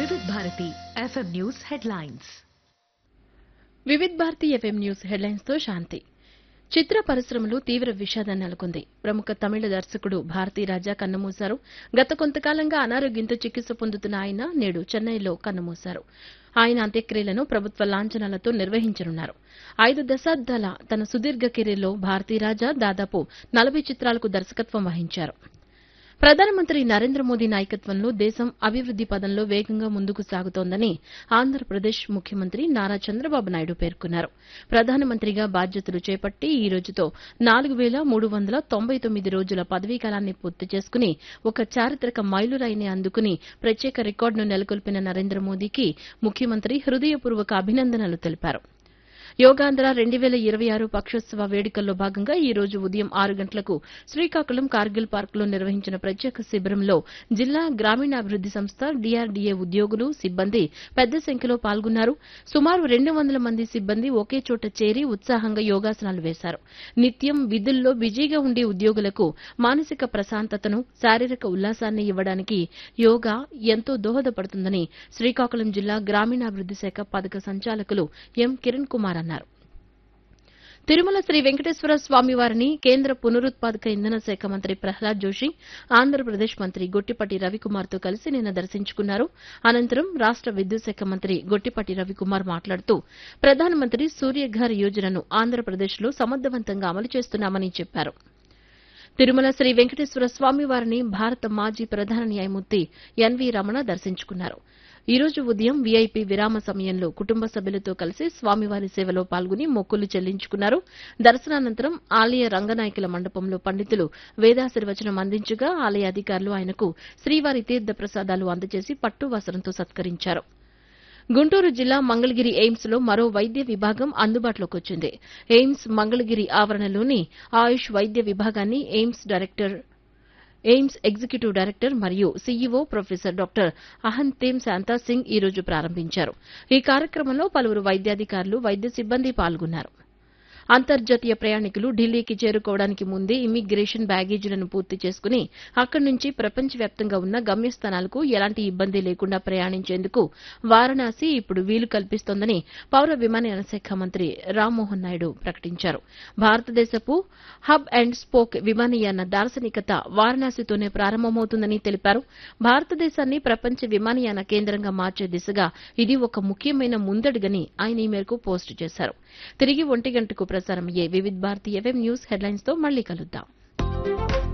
వివిధ Bharati FM news headlines Vividh Bharati FM news headlines తో శాంతి చిత్ర పరిశ్రమలో తీవ్ర విషాదం నెలకొంది ప్రముఖ తమిళ దర్శకుడు భారతీ రాజా కన్నుమూశారు గత కొంతకాలంగా అనారోగ్యంతో చికిత్స పొందుతున్న ఆయన నేడు చెన్నైలో కన్నుమూశారు ఆయన అంత్యక్రియలను ప్రభుత్వ లాంఛనాలతో నిర్వహించనున్నారు ఐదు దశాబ్దాల తన సుదీర్ఘ కెరీర్లో భారతీరాజా దాదాపు నలభై చిత్రాలకు దర్శకత్వం వహించారు ప్రధానమంత్రి నరేంద్ర మోదీ నాయకత్వంలో దేశం అభివృద్ది పదంలో వేగంగా ముందుకు సాగుతోందని ఆంధ్రప్రదేశ్ ముఖ్యమంత్రి నారా చంద్రబాబు నాయుడు పేర్కొన్నారు ప్రధానమంత్రిగా బాధ్యతలు చేపట్టి ఈ రోజుతో నాలుగు వేల మూడు వందల తొంభై తొమ్మిది రోజుల పదవీకాలాన్ని పూర్తి చేసుకుని ఒక చారిత్రక మైలురాయిని అందుకుని ప్రత్యేక రికార్డును నెలకొల్పిన నరేంద్ర మోదీకి ముఖ్యమంత్రి హృదయపూర్వక అభినందనలు తెలిపారు యోగాంధ్ర రెండు వేల ఇరవై ఆరు పక్షోత్సవ వేడుకల్లో భాగంగా ఈ రోజు ఉదయం ఆరు గంటలకు శ్రీకాకుళం కార్గిల్ పార్కులో నిర్వహించిన ప్రత్యేక శిబిరంలో జిల్లా గ్రామీణాభివృద్ది సంస్థ డీఆర్డీఏ ఉద్యోగులు సిబ్బంది పెద్ద సంఖ్యలో పాల్గొన్నారు సుమారు రెండు వందల మంది సిబ్బంది ఒకే చోట చేరి ఉత్సాహంగా యోగాసనాలు వేశారు నిత్యం విధుల్లో బిజీగా ఉండే ఉద్యోగులకు మానసిక ప్రశాంతతను శారీరక ఉల్లాసాన్ని ఇవ్వడానికి యోగా ఎంతో దోహదపడుతుందని శ్రీకాకుళం జిల్లా గ్రామీణాభివృద్ది శాఖ పథక సంచాలకులు ఎం కిరణ్ కుమార్ అన్నారు తిరుమల శ్రీ వెంకటేశ్వర స్వామివారిని కేంద్ర పునరుత్పాదక ఇంధన శాఖ మంత్రి ప్రహ్లాద్ జోషి ఆంధ్రప్రదేశ్ మంత్రి గొట్టిపాటి రవికుమార్తో కలిసి నిన్న దర్శించుకున్నారు అనంతరం రాష్ట విద్యుత్ శాఖ మంత్రి గొట్టిపాటి రవికుమార్ మాట్లాడుతూ ప్రధానమంత్రి సూర్యఘర్ యోజనను ఆంధ్రప్రదేశ్లో సమర్థవంతంగా అమలు చేస్తున్నామని చెప్పారు తిరుమల శ్రీ వెంకటేశ్వర స్వామివారిని భారత మాజీ ప్రధాన న్యాయమూర్తి ఎన్వీ రమణ దర్శించుకున్నారు ఈ రోజు ఉదయం వీఐపీ విరామ సమయంలో కుటుంబ సభ్యులతో కలిసి స్వామివారి సేవలో పాల్గొని మొక్కులు చెల్లించుకున్నారు దర్శనానంతరం ఆలయ రంగనాయకుల మండపంలో పండితులు వేదాశీర్వచనం అందించగా ఆలయ అధికారులు ఆయనకు శ్రీవారి తీర్థ ప్రసాదాలు అందజేసి పట్టు వస్త్రంతో సత్కరించారు గుంటూరు జిల్లా మంగళగిరి ఎయిమ్స్ లో మరో వైద్య విభాగం అందుబాటులోకి వచ్చింది ఎయిమ్స్ మంగళగిరి ఆవరణలోని ఆయుష్ వైద్య విభాగాన్ని AIIMS director AIIMS executive director మరియు C E O professor doctor Ahanthem Shanta Singh ఈ రోజు ప్రారంభించారు ఈ కార్యక్రమంలో పలువురు వైద్యాధికారులు వైద్య సిబ్బంది పాల్గొన్నారు అంతర్జాతీయ ప్రయాణికులు ఢిల్లీకి చేరుకోవడానికి ముందే ఇమ్మిగ్రేషన్ బ్యాగేజీలను పూర్తి చేసుకుని అక్కడి నుంచి ప్రపంచవ్యాప్తంగా ఉన్న గమ్యస్థానాలకు ఎలాంటి ఇబ్బంది లేకుండా ప్రయాణించేందుకు వారణాసి ఇప్పుడు వీలు కల్పిస్తోందని పౌర విమానయాన శాఖ మంత్రి రామ్మోహన్ నాయుడు ప్రకటించారు భారతదేశపు హబ్ అండ్ స్పోక్ విమానయాన దార్శనికత వారణాసితోనే ప్రారంభమవుతుందని తెలిపారు భారతదేశాన్ని ప్రపంచ విమానయాన కేంద్రంగా మార్చే దిశగా ఇది ఒక ముఖ్యమైన ముందడుగని ఆయన ఈ మేరకు పోస్టు చేశారు తిరిగి ఒంటి గంటకు ప్రసారమయ్యే Vividh Bharati FM news headlines తో మళ్లీ కలుద్దాం